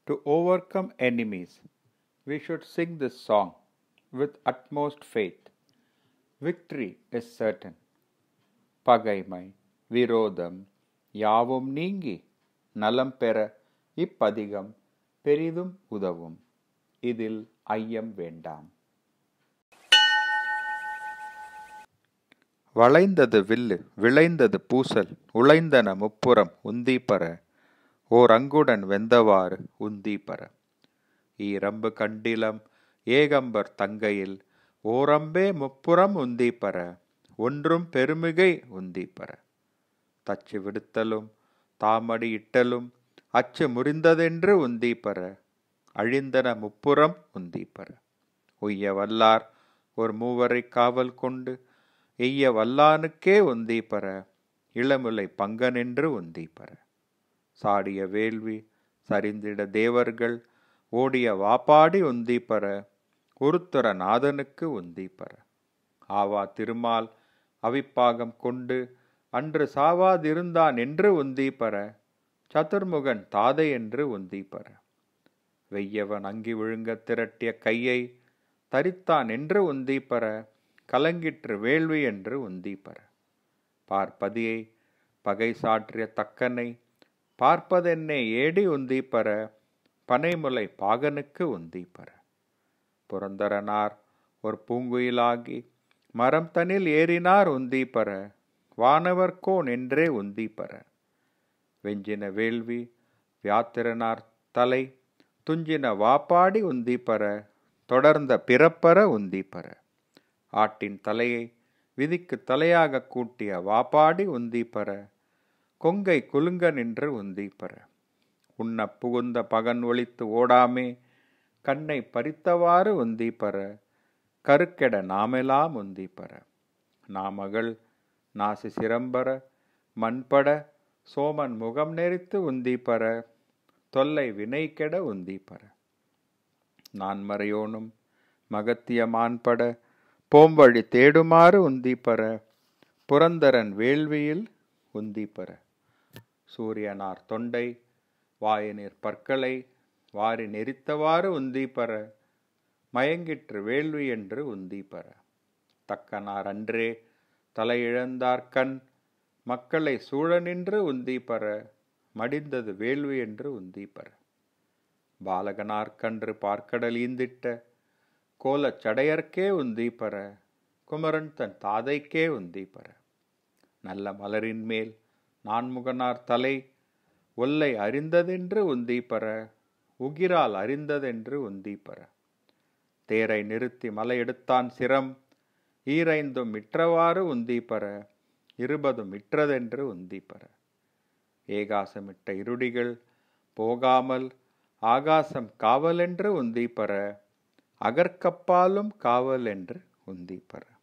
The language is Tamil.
To overcome enemies, we should sing this song with utmost faith. Victory is certain. பகைமை விரோதம் யாவும் நீங்கி நலம் பெற இப்பதிகம் பெரிதும் உதவும் இதில் ஐயம் வேண்டாம் வளைந்தது வில்லு விளைந்தது பூசல் உழைந்தன முப்புறம் உந்தீப்பற ஓர் அங்குடன் வெந்தவாறு உந்தீப்பற ஈரம்பு கண்டிலம் ஏகம்பர் தங்கையில் ஓரம்பே முப்புறம் உந்தீப்பற ஒன்றும் பெருமிகை உந்தீப்பற தச்சு விடுத்தலும் தாமடி இட்டலும் அச்சு முறிந்ததென்று உந்தீப்பற அழிந்தன முப்புறம் உந்தீப்பற உய்ய வல்லார் ஒரு மூவரை காவல் கொண்டு எய்ய வல்லானுக்கே உந்தீப்பற இளமுலை பங்கனென்று உந்தீப்பற சாடிய வேள்வி சரிந்திட தேவர்கள் ஓடிய வாப்பாடி உந்தீப்பற ஒருத்தர நாதனுக்கு உந்தீப்பற ஆவா திருமால் அவிப்பாகம் கொண்டு அன்று சாவாதிருந்தான் என்று உந்தீப்பற சதுர்முகன் தாதை என்று உந்தீப்பற வெய்யவன் அங்கி விழுங்க திரட்டிய கையை தரித்தான் என்று உந்தீப்பற கலங்கிற்று வேள்வி என்று உந்தீப்பற பார்ப்பதியை பகை சாற்றிய தக்கனை பார்ப்பதென்னே ஏடி உந்தீப்பற பனைமுலை பாகனுக்கு உந்தீப்பற புரந்தரனார் ஒரு பூங்குயிலாகி மரம் தனில் ஏறினார் உந்தீப்பற வானவர்கோன் என்றே உந்தீப்பற வெஞ்சின வேள்வி வியாத்திரனார் தலை துஞ்சின வாப்பாடி உந்தீப்பற தொடர்ந்த பிறப்பற உந்தீப்பற ஆட்டின் தலையை விதிக்கு தலையாக கூட்டிய வாப்பாடி உந்தீப்பற கொங்கை குலுங்க நின்று உந்தீப்பற உண்ண புகுந்த பகன் ஒளித்து ஓடாமே கண்ணை பறித்தவாறு உந்தீப்பற கருக்கெட நாமெல்லாம் உந்தீப்பற நாமகள் நாசி சிரம்பர மண்பட சோமன் முகம் நெறித்து உந்தீப்பற தொல்லை வினை கெட உந்தீப்பற நான் மறையோனும் மகத்திய மான்பட போம்வழி தேடுமாறு உந்தீப்பற புரந்தரன் வேள்வியில் உந்தீப்பற சூரியனார் தொண்டை வாயநீர் பற்களை வாரி நெறித்தவாறு உந்தீப்பற மயங்கிற்று வேள்வி என்று உந்தீப்பற தக்கனார் அன்றே தலையிழந்தார் கண் மக்களை சூழ நின்று உந்தீப்பற மடிந்தது வேள்வி என்று உந்தீப்பற பாலகனார் கன்று பார்க்கடல் ஈந்திட்ட கோலச் சடையர்க்கே உந்தீப்பற குமரன் தன் தாதைக்கே உந்தீப்பற நல்ல மலரின் மேல் நான்முகனார் தலை ஒல்லை அறிந்ததென்று உந்தீப்பற உகிரால் அறிந்ததென்று உந்தீப்பற தேரை நிறுத்தி மலை எடுத்தான் சிரம் ஈரைந்தும் மிற்றவாறு உந்தீப்பற இருபதும் மிற்றதென்று உந்தீப்பற ஏகாசமிட்ட இருடிகள் போகாமல் ஆகாசம் காவலென்று உந்தீப்பற அகற்கப்பாலும் காவல் என்று உந்தீப்பற